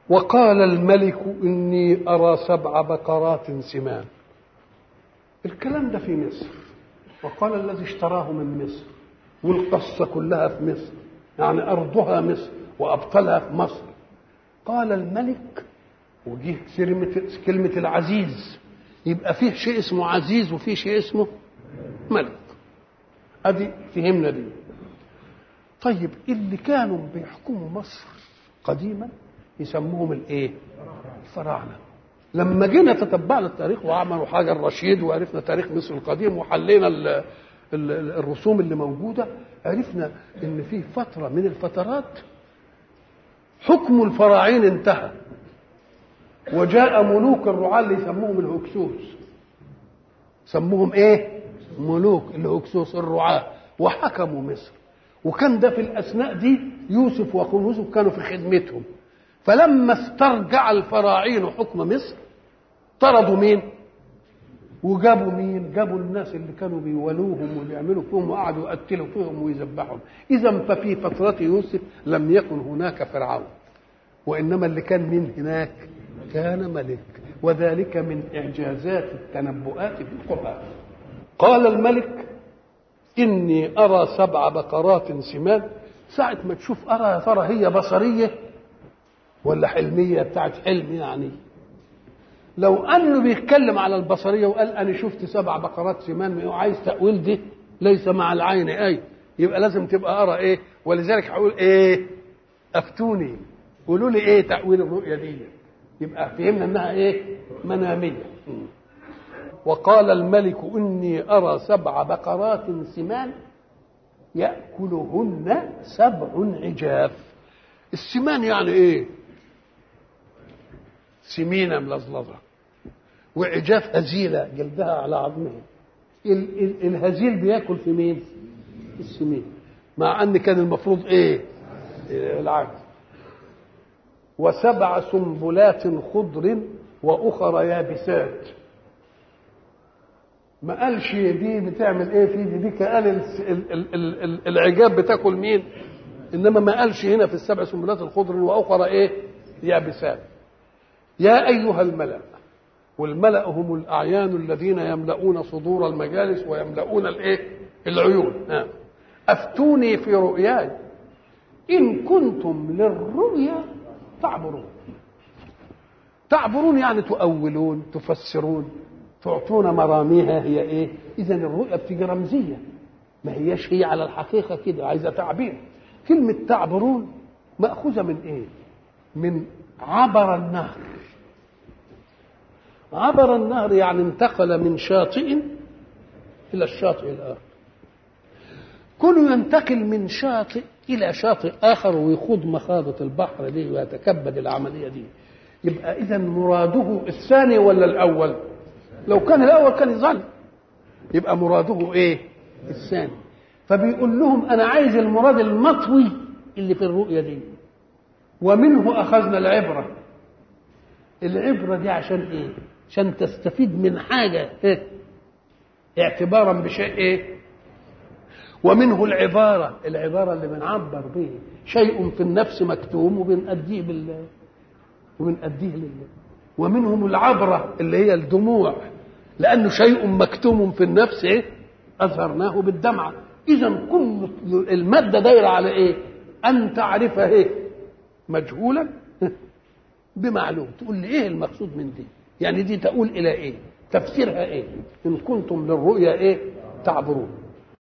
وقال الملك إني أرى سبع بقرات سمان الكلام ده في مصر وقال الذي اشتراه من مصر والقصة كلها في مصر يعني أرضها مصر وأبطالها في مصر قال الملك وجه كلمة, كلمة العزيز يبقى فيه شيء اسمه عزيز وفيه شيء اسمه ملك ادي فهمنا دي طيب اللي كانوا بيحكموا مصر قديما يسموهم الايه الفراعنه لما جينا تتبعنا التاريخ وعملوا حاجه الرشيد وعرفنا تاريخ مصر القديم وحلينا ال ال الرسوم اللي موجوده عرفنا ان في فتره من الفترات حكم الفراعين انتهى وجاء ملوك الرعاة اللي يسموهم الهكسوس سموهم ايه ملوك الهكسوس الرعاة وحكموا مصر وكان ده في الاثناء دي يوسف واخوه يوسف كانوا في خدمتهم فلما استرجع الفراعين حكم مصر طردوا مين وجابوا مين جابوا الناس اللي كانوا بيولوهم وبيعملوا فيهم وقعدوا يقتلوا فيهم ويذبحهم اذا ففي فترة يوسف لم يكن هناك فرعون وانما اللي كان من هناك كان ملك وذلك من اعجازات التنبؤات في القران قال الملك اني ارى سبع بقرات سمان ساعة ما تشوف ارى يا ترى هي بصريه ولا حلميه بتاعت حلم يعني لو انه بيتكلم على البصريه وقال انا شفت سبع بقرات سمان وعايز تاويل دي ليس مع العين اي يبقى لازم تبقى ارى ايه ولذلك هقول ايه افتوني قولوا لي ايه تاويل الرؤيا دي يبقى فهمنا انها ايه مناميه وقال الملك اني ارى سبع بقرات سمان ياكلهن سبع عجاف السمان يعني ايه سمينه ملظلظه وعجاف هزيله جلدها على عظمها ال- ال- الهزيل بياكل في مين السمين مع ان كان المفروض ايه العكس وسبع سنبلات خضر واخر يابسات ما قالش دي بتعمل ايه في دي دي قال ال- ال- ال- ال- ال- العجاب بتاكل مين انما ما قالش هنا في السبع سنبلات الخضر واخر ايه يابسات يا ايها الملأ والملأ هم الاعيان الذين يملؤون صدور المجالس ويملؤون الايه العيون ها. افتوني في رؤياي ان كنتم للرؤيا تعبرون تعبرون يعني تؤولون تفسرون تعطون مراميها هي ايه اذا الرؤيا بتيجي رمزيه ما هياش هي على الحقيقه كده عايزه تعبير كلمه تعبرون ماخوذه من ايه من عبر النهر عبر النهر يعني انتقل من شاطئ الى الشاطئ الاخر كونه ينتقل من شاطئ الى شاطئ اخر ويخوض مخاضه البحر دي ويتكبد العمليه دي يبقى اذا مراده الثاني ولا الاول لو كان الاول كان يظل يبقى مراده ايه الثاني فبيقول لهم انا عايز المراد المطوي اللي في الرؤيه دي ومنه اخذنا العبره العبره دي عشان ايه عشان تستفيد من حاجه إيه؟ اعتبارا بشيء ايه ومنه العباره العباره اللي بنعبر به شيء في النفس مكتوم وبنأديه بال وبنأديه لله ومنهم العبره اللي هي الدموع لانه شيء مكتوم في النفس ايه اظهرناه بالدمعه اذا كل الماده دايره على ايه ان تعرفها ايه مجهولا بمعلوم تقول لي ايه المقصود من دي يعني دي تقول الى ايه تفسيرها ايه ان كنتم للرؤيا ايه تعبرون